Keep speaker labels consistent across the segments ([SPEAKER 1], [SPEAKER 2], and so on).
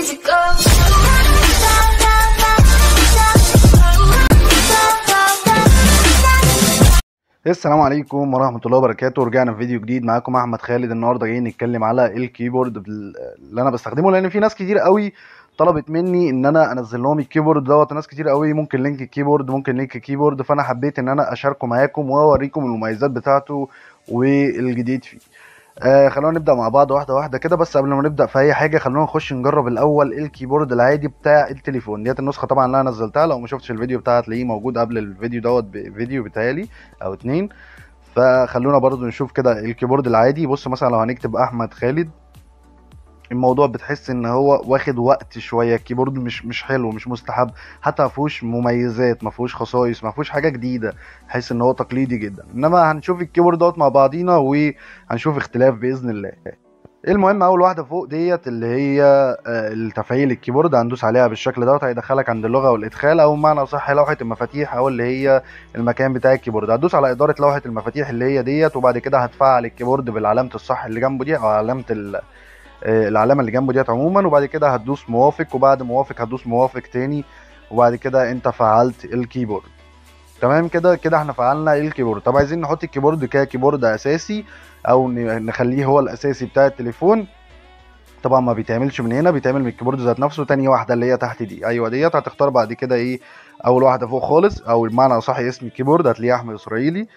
[SPEAKER 1] to go.
[SPEAKER 2] السلام عليكم ورحمة الله وبركاته ورجعنا في فيديو جديد معاكم أحمد خالد النهاردة جايين نتكلم على الكيبورد بال- اللي أنا بستخدمه لأن في ناس كتير قوي طلبت مني إن أنا أنزل لهم الكيبورد دوت ناس كتير قوي ممكن لينك الكيبورد ممكن لينك الكيبورد فأنا حبيت إن أنا أشاركه معاكم وأوريكم المميزات بتاعته والجديد فيه آه خلونا نبدأ مع بعض واحدة واحدة كده بس قبل ما نبدأ في أي حاجة خلونا نخش نجرب الأول الكيبورد العادي بتاع التليفون ديت النسخة طبعا اللي أنا نزلتها لو ما شفتش الفيديو بتاعها هتلاقيه موجود قبل الفيديو دوت بفيديو بتهيألي أو اتنين فخلونا برضو نشوف كده الكيبورد العادي بص مثلا لو هنكتب احمد خالد الموضوع بتحس ان هو واخد وقت شويه الكيبورد مش مش حلو مش مستحب حتى ما فيهوش مميزات ما فيهوش خصائص ما فيهوش حاجه جديده تحس ان هو تقليدي جدا انما هنشوف الكيبورد دوت مع بعضينا وهنشوف اختلاف باذن الله المهم اول واحده فوق ديت اللي هي آه، التفعيل الكيبورد هندوس عليها بالشكل دوت هيدخلك عند اللغه والادخال او بمعنى صح لوحه المفاتيح او اللي هي المكان بتاع الكيبورد هتدوس على اداره لوحه المفاتيح اللي هي ديت وبعد كده هتفعل الكيبورد بالعلامه الصح اللي جنبه دي او علامه ال- آه، العلامه اللي جنبه ديت عموما وبعد كده هتدوس موافق وبعد موافق هتدوس موافق تاني وبعد كده انت فعلت الكيبورد تمام كده كده احنا فعلنا الكيبورد طب عايزين نحط الكيبورد ككيبورد اساسي او ن- نخليه هو الاساسي بتاع التليفون طبعا ما بيتعملش من هنا بيتعمل من الكيبورد ذات نفسه تاني واحده اللي هي تحت دي ايوه ديت هتختار بعد كده ايه اول واحده فوق خالص او بمعنى اصح اسم الكيبورد هتلاقيه احمد اسرائيلي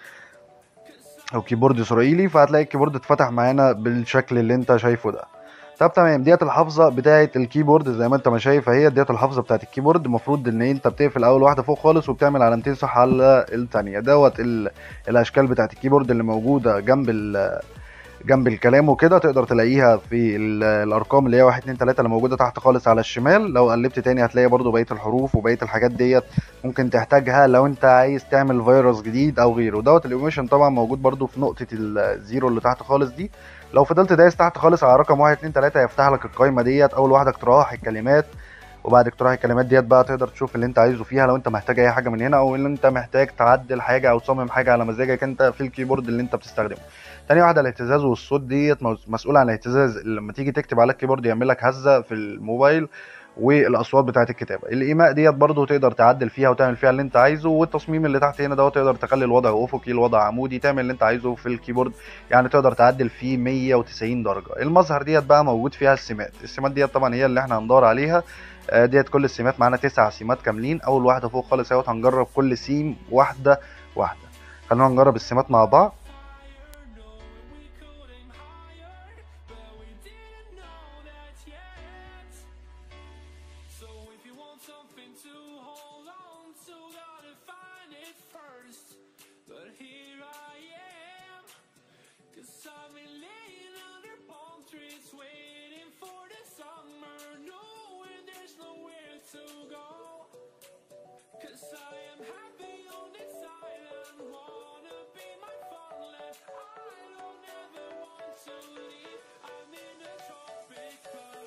[SPEAKER 2] او كيبورد اسرائيلي فهتلاقي الكيبورد اتفتح معانا بالشكل اللي انت شايفه ده طب تمام ديت الحافظه بتاعه الكيبورد زي ما انت ما شايف اهي ديت الحافظه بتاعه الكيبورد المفروض ان انت بتقفل اول واحده فوق خالص وبتعمل علامتين صح على الثانيه دوت ال- الاشكال بتاعه الكيبورد اللي موجوده جنب ال جنب الكلام وكده تقدر تلاقيها في ال- الارقام اللي هي 1 2 3 اللي موجوده تحت خالص على الشمال لو قلبت تاني هتلاقي برضو بقيه الحروف وبقيه الحاجات ديت ممكن تحتاجها لو انت عايز تعمل فيروس جديد او غيره دوت الايميشن طبعا موجود برضو في نقطه الزيرو اللي تحت خالص دي لو فضلت دايس تحت خالص على رقم 1 2 3 هيفتح لك القايمه ديت اول واحده اقتراح الكلمات وبعد اقتراح الكلمات ديت بقى تقدر تشوف اللي انت عايزه فيها لو انت محتاج اي حاجه من هنا او اللي انت محتاج تعدل حاجه او تصمم حاجه على مزاجك انت في الكيبورد اللي انت بتستخدمه تاني واحده الاهتزاز والصوت ديت مس- مسؤول عن الاهتزاز لما تيجي تكتب على الكيبورد يعمل لك هزه في الموبايل والاصوات بتاعه الكتابه الايماء ديت برضو تقدر تعدل فيها وتعمل فيها اللي انت عايزه والتصميم اللي تحت هنا دوت تقدر تخلي الوضع افقي الوضع عمودي تعمل اللي انت عايزه في الكيبورد يعني تقدر تعدل فيه 190 درجه المظهر ديت بقى موجود فيها السمات السمات ديت طبعا هي اللي احنا هندور عليها آه، ديت كل السمات معانا تسع سمات كاملين اول واحده فوق خالص اهوت هنجرب كل سيم واحده واحده خلونا نجرب السمات مع بعض
[SPEAKER 3] So if you want something to hold on to, gotta find it first. But here I am, cause I've been laying under palm trees, waiting for the summer, knowing there's nowhere to go. Cause I am happy on this island, wanna be my farmland. I don't ever want to leave, I'm in a tropic club.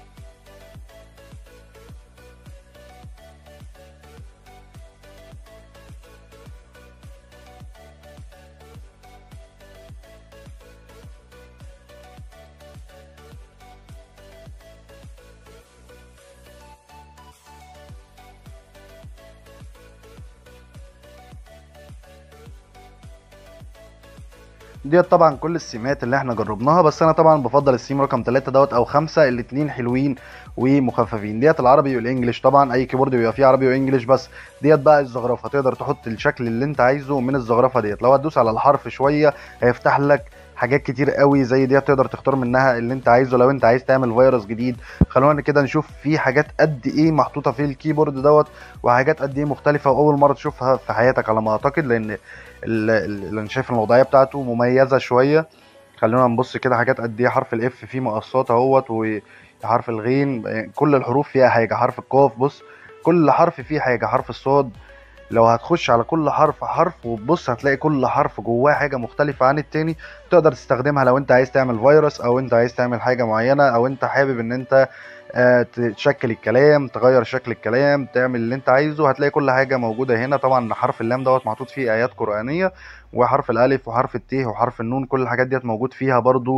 [SPEAKER 2] ديت طبعا كل السيمات اللي احنا جربناها بس انا طبعا بفضل السيم رقم 3 دوت او 5 الاتنين حلوين ومخففين ديت العربي والانجليش طبعا اي كيبورد بيبقى فيه عربي وانجليش بس ديت بقى الزخرفه تقدر تحط الشكل اللي انت عايزه من الزخرفه ديت لو هتدوس على الحرف شويه هيفتح لك حاجات كتير قوي زي ديت تقدر تختار منها اللي انت عايزه لو انت عايز تعمل فيروس جديد خلونا كده نشوف في حاجات قد ايه محطوطه في الكيبورد دوت وحاجات قد ايه مختلفه واول مره تشوفها في حياتك على ما اعتقد لان ال- ال- اللي انا شايف إن الوضعيه بتاعته مميزه شويه خلونا نبص كده حاجات قد ايه حرف الاف فيه مقصات اهوت وحرف الغين كل الحروف فيها حاجه حرف القاف بص كل حرف فيه حاجه حرف الصاد لو هتخش على كل حرف حرف وتبص هتلاقي كل حرف جواه حاجه مختلفه عن التاني تقدر تستخدمها لو انت عايز تعمل فيروس او انت عايز تعمل حاجه معينه او انت حابب ان انت آه، تشكل الكلام تغير شكل الكلام تعمل اللي انت عايزه هتلاقي كل حاجه موجوده هنا طبعا حرف اللام دوت محطوط فيه ايات قرانيه وحرف الالف وحرف الت وحرف النون كل الحاجات ديت موجود فيها برضو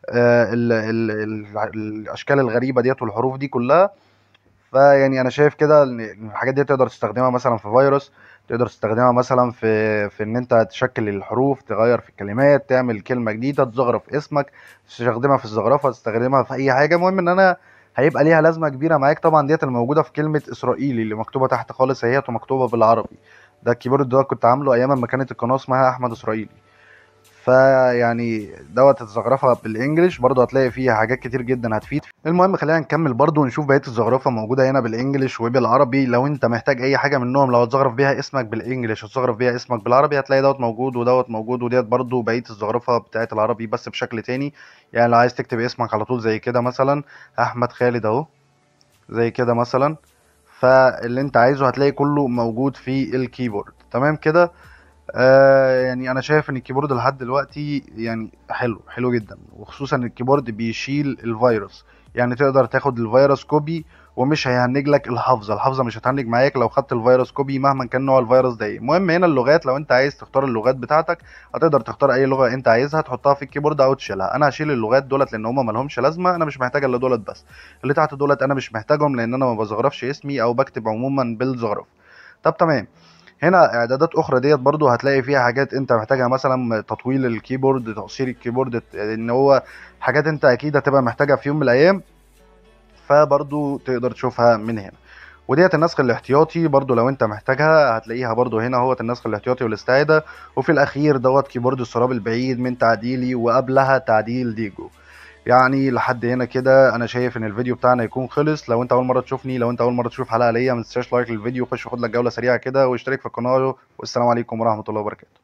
[SPEAKER 2] آه، ال ال ال الاشكال الغريبه ديت والحروف دي كلها فيعني انا شايف كده ان إن الحاجات دي تقدر تستخدمها مثلا في فيروس تقدر تستخدمها مثلا في في ان انت تشكل الحروف تغير في الكلمات تعمل كلمه جديده تزخرف اسمك تستخدمها في الزخرفه تستخدمها في اي حاجه المهم ان انا هيبقى ليها لازمه كبيره معاك طبعا ديت الموجوده في كلمه اسرائيلي اللي مكتوبه تحت خالص اهيت ومكتوبه بالعربي ده الكيبورد ده كنت عامله ايام ما كانت القناه اسمها احمد اسرائيلي فيعني دوت الزخرفه بالانجلش برضه هتلاقي فيه حاجات كتير جدا هتفيد المهم خلينا نكمل برضه ونشوف بقيه الزخرفه موجوده هنا بالانجلش وبالعربي لو انت محتاج اي حاجه منهم لو هتزخرف بيها اسمك بالانجلش وتزخرف بيها اسمك بالعربي هتلاقي دوت موجود ودوت موجود وديت برضه بقيه الزخرفه بتاعت العربي بس بشكل تاني يعني لو عايز تكتب اسمك على طول زي كده مثلا احمد خالد اهو زي كده مثلا فاللي انت عايزه هتلاقي كله موجود في الكيبورد تمام كده آه يعني انا شايف ان الكيبورد لحد دلوقتي يعني حلو حلو جدا وخصوصا الكيبورد بيشيل الفيروس يعني تقدر تاخد الفيروس كوبي ومش هيهنج لك الحافظه الحافظه مش هتهنج معاك لو خدت الفيروس كوبي مهما كان نوع الفيروس ده ايه المهم هنا اللغات لو انت عايز تختار اللغات بتاعتك هتقدر تختار اي لغه انت عايزها تحطها في الكيبورد او تشيلها انا هشيل اللغات دولت لان هم مالهمش لازمه انا مش محتاج الا دولت بس اللي تحت دولت انا مش محتاجهم لان انا ما بزغرفش اسمي او بكتب عموما بالزغرف طب تمام هنا اعدادات اخرى ديت برضو هتلاقي فيها حاجات انت محتاجها مثلا تطويل الكيبورد تقصير الكيبورد ان هو حاجات انت اكيد هتبقى محتاجها في يوم من الايام فبرضو تقدر تشوفها من هنا وديت النسخ الاحتياطي برضو لو انت محتاجها هتلاقيها برضو هنا اهوت النسخ الاحتياطي والاستعادة وفي الاخير دوت كيبورد السراب البعيد من تعديلي وقبلها تعديل ديجو يعني لحد هنا كده انا شايف ان الفيديو بتاعنا يكون خلص لو انت اول مره تشوفني لو انت اول مره تشوف حلقه ليا ما تنساش لايك للفيديو خش خد لك جوله سريعه كده واشترك في القناه والسلام عليكم ورحمه الله وبركاته